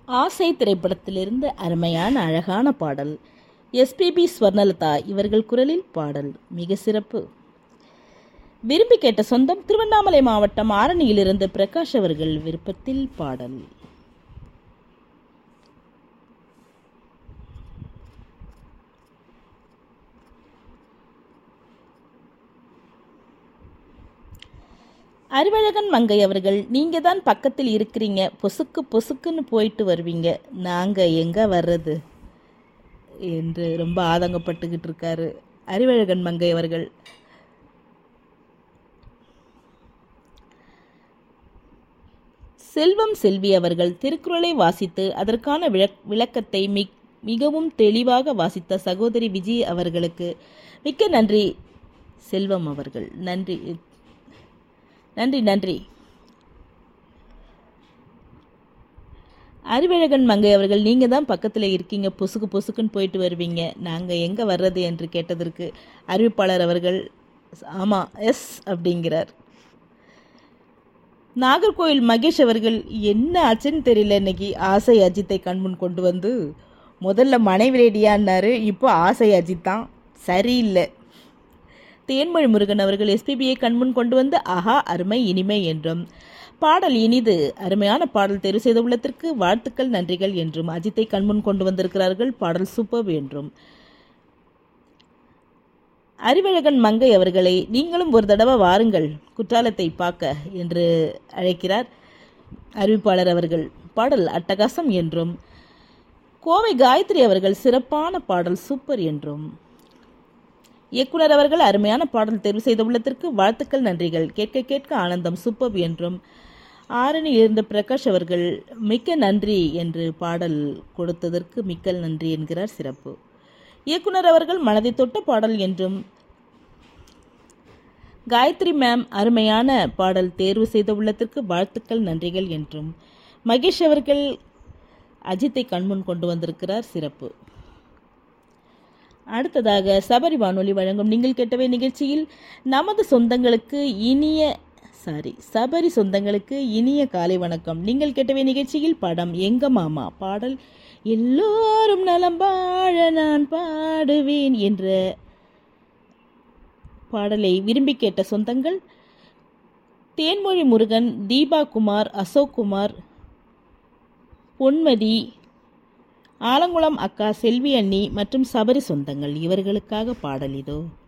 ஆசை திரைப்படத்திலிருந்து அருமையான அழகான பாடல் எஸ்பிபி ஸ்வர்ணலதா இவர்கள் குரலில் பாடல் மிக சிறப்பு விரும்பி கேட்ட சொந்தம் திருவண்ணாமலை மாவட்டம் ஆரணியிலிருந்து பிரகாஷ் அவர்கள் விருப்பத்தில் பாடல் அறிவழகன் மங்கை அவர்கள் நீங்க தான் பக்கத்தில் இருக்கிறீங்க பொசுக்கு பொசுக்குன்னு போயிட்டு வருவீங்க நாங்க எங்க வர்றது என்று ரொம்ப ஆதங்கப்பட்டுக்கிட்டு இருக்காரு அறிவழகன் மங்கை அவர்கள் செல்வம் செல்வி அவர்கள் திருக்குறளை வாசித்து அதற்கான விளக் விளக்கத்தை மிக் மிகவும் தெளிவாக வாசித்த சகோதரி விஜய் அவர்களுக்கு மிக்க நன்றி செல்வம் அவர்கள் நன்றி நன்றி நன்றி அறிவழகன் மங்கை அவர்கள் நீங்க தான் பக்கத்தில் இருக்கீங்க பொசுக்கு பொசுக்குன்னு போயிட்டு வருவீங்க நாங்க எங்க வர்றது என்று கேட்டதற்கு அறிவிப்பாளர் அவர்கள் ஆமா எஸ் அப்படிங்கிறார் நாகர்கோயில் மகேஷ் அவர்கள் என்ன ஆச்சுன்னு தெரியல இன்னைக்கு ஆசை அஜித்தை கண்முன் கொண்டு வந்து முதல்ல மனைவி ரெடியான்னாரு இப்போ ஆசை அஜித் தான் சரியில்லை தேன்மொழி முருகன் அவர்கள் எஸ்பிபியை கண்முன் கொண்டு வந்து ஆஹா அருமை இனிமை என்றும் பாடல் இனிது அருமையான பாடல் தேர்வு செய்த உள்ளத்திற்கு வாழ்த்துக்கள் நன்றிகள் என்றும் அஜித்தை கண்முன் கொண்டு வந்திருக்கிறார்கள் பாடல் சூப்பர் என்றும் அறிவழகன் மங்கை அவர்களை நீங்களும் ஒரு தடவை வாருங்கள் குற்றாலத்தை பார்க்க என்று அழைக்கிறார் அறிவிப்பாளர் அவர்கள் பாடல் அட்டகாசம் என்றும் கோவை காயத்ரி அவர்கள் சிறப்பான பாடல் சூப்பர் என்றும் இயக்குனர் அவர்கள் அருமையான பாடல் தேர்வு செய்த உள்ளத்திற்கு வாழ்த்துக்கள் நன்றிகள் கேட்க கேட்க ஆனந்தம் சூப்பர் என்றும் ஆரணி இருந்த பிரகாஷ் அவர்கள் மிக்க நன்றி என்று பாடல் கொடுத்ததற்கு மிக்க நன்றி என்கிறார் சிறப்பு இயக்குனர் அவர்கள் மனதை தொட்ட பாடல் என்றும் காயத்ரி மேம் அருமையான பாடல் தேர்வு செய்த உள்ளத்திற்கு வாழ்த்துக்கள் நன்றிகள் என்றும் மகேஷ் அவர்கள் அஜித்தை கண்முன் கொண்டு வந்திருக்கிறார் சிறப்பு அடுத்ததாக சபரி வானொலி வழங்கும் நீங்கள் கேட்டவை நிகழ்ச்சியில் நமது சொந்தங்களுக்கு இனிய சாரி சபரி சொந்தங்களுக்கு இனிய காலை வணக்கம் நீங்கள் கேட்டவை நிகழ்ச்சியில் படம் எங்க மாமா பாடல் எல்லோரும் நலம் வாழ நான் பாடுவேன் என்ற பாடலை விரும்பி கேட்ட சொந்தங்கள் தேன்மொழி முருகன் தீபா குமார் அசோக் குமார் பொன்மதி ஆலங்குளம் அக்கா செல்வி அண்ணி மற்றும் சபரி சொந்தங்கள் இவர்களுக்காக பாடல் இதோ